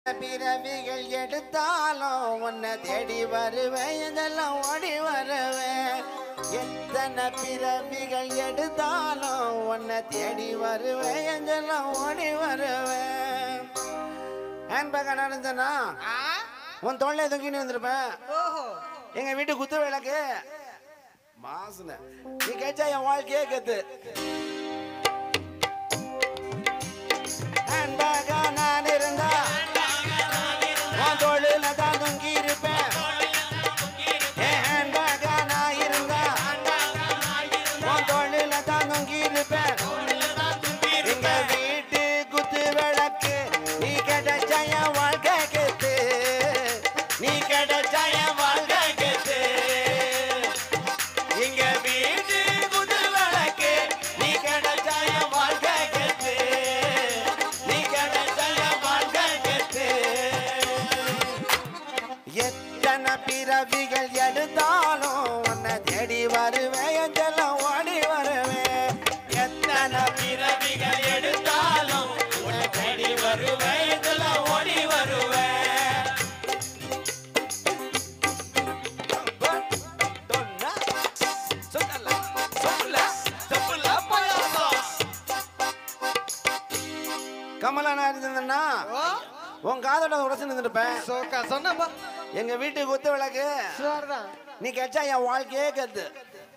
பிறவிகள் எடுத்தாலும் உன்னை தேடி வருவேன் இதெல்லாம் ஓடி வருவேன் எத்தனை பிறவிகள் எடுத்தாலும் உன்னை தேடி வருவேன் இதெல்லாம் ஓடி வருவேன் ஹேண்ட்பேக் நடந்தனா ஆ? உன் தொல்லை தொங்கின்னு வந்திருப்பேன் ஓஹோ எங்க வீட்டு குத்து விளக்கு மாசுன நீ கேட்டா என் வாழ்க்கையே கத்து ஹேண்ட்பேக்கா நான் இருந்தா உன் தொழில தான் தொங்கி இருப்பேன் என் ஹேண்ட்பேக்கா நான் இருந்தா உன் தொழில தான் தொங்கி இருப்பேன் எங்க வீட்டு குத்து விளக்கு நீ கிடைச்ச என் வாழ்க்கை கெத்து நீ கிடைச்ச என் வாழ்க்கை கெத்து எங்க வீட்டு குத்து விளக்கு நீ கிடைச்ச என் வாழ்க்கை கெத்து நீ கிடைச்ச என் வாழ்க்கை கெத்து எத்தனை பிறவிகள் எடுத்தாலும் உன்னை தேடி வருவேன் எங்கெல்லாம் ஓடி வருவேன் எத்தனை பிறவிகள் எடுத்தாலும் உன்னை தேடி வருவேன் எங்கெல்லாம் ஓடி வருவேன் தொன்னா, சொல்லல, சொல்ல, சொல்ல, பாயாசம். கமலா நான் இருந்தேன்னா ஓ உன் காதோட உடச்சு நின்றுப்பேன் சோக்கா சொன்னப்பா எங்க வீட்டுக்கு குத்து விளக்கு சுவார்தான் நீ கேட்டா என் வாழ்க்கையே கத்து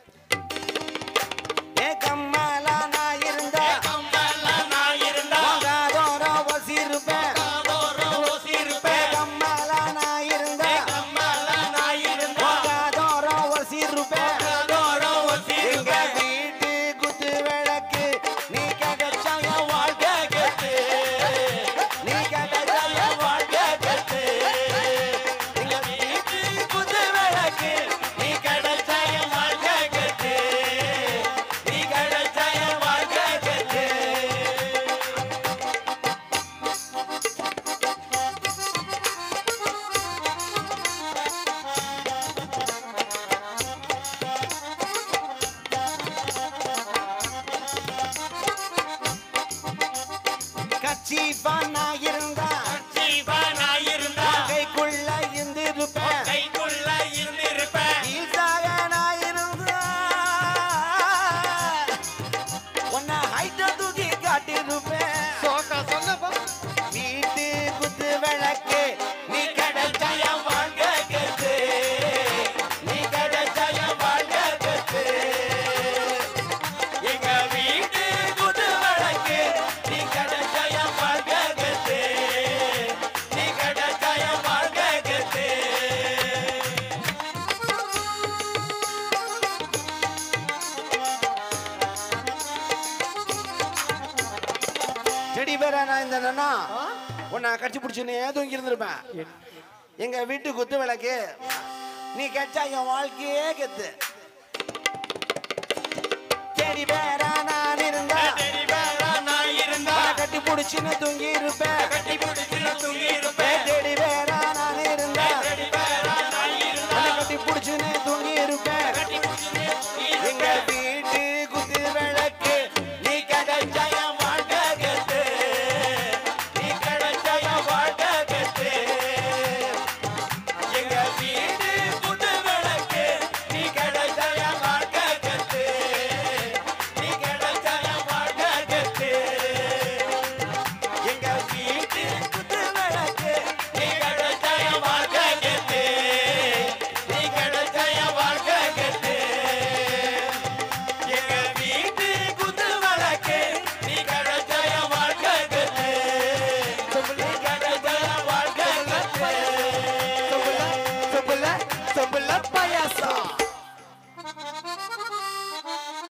ஏ கம்மலா நான் இருந்தா உன் காதோர ஒசிருப்பேன். ஏ கம்மலா நான் இருந்தா உன் காதோர ஒசிருப்பேன். எங்க வீட்டு குத்து விளக்கு நீ கிடைச்சா என் வாழ்க்கை கத்து நீ கிடைச்சா என் வாழ்க்கை கத்து எங்க வீட்டு குத்து விளக்கு நீ கிடைச்சா என் வாழ்க்கை கத்து நீ கிடைச்சா என் வாழ்க்கை கத்து கச்சிப்பா நான் இருந்தா கைக்குள்ள இருந்திருப்பேன் ஈசாக நான் இருந்தா உன்னை ஹைட்ட தூக்கி காட்டியிருப்பேன் சோக்கா சொன்னப்பா வீட்டு குத்து விளக்கு நீ கிடைச்ச என் வாழ்க்கை கத்து நீ கிடைச்ச என் வாழ்க்கை கத்து எங்க வீட்டு குத்து விளக்கு நீ கிடைச்ச என் வாழ்க்கை கத்து நீ கிடைச்ச என் வாழ்க்கை கத்து செடி பேரா நான் இருந்தேன்னா உன்னை கட்சி பிடிச்சுன்னு தூங்கி இருந்திருப்பேன் எங்க வீட்டு குத்து விளக்கு நீ கெச்சா என் வாழ்க்கையே கெத்து செடி பேரா நான் இருந்தா உன்னை கட்டி பிடிச்சுன்னு தூங்கி இருப்பேன்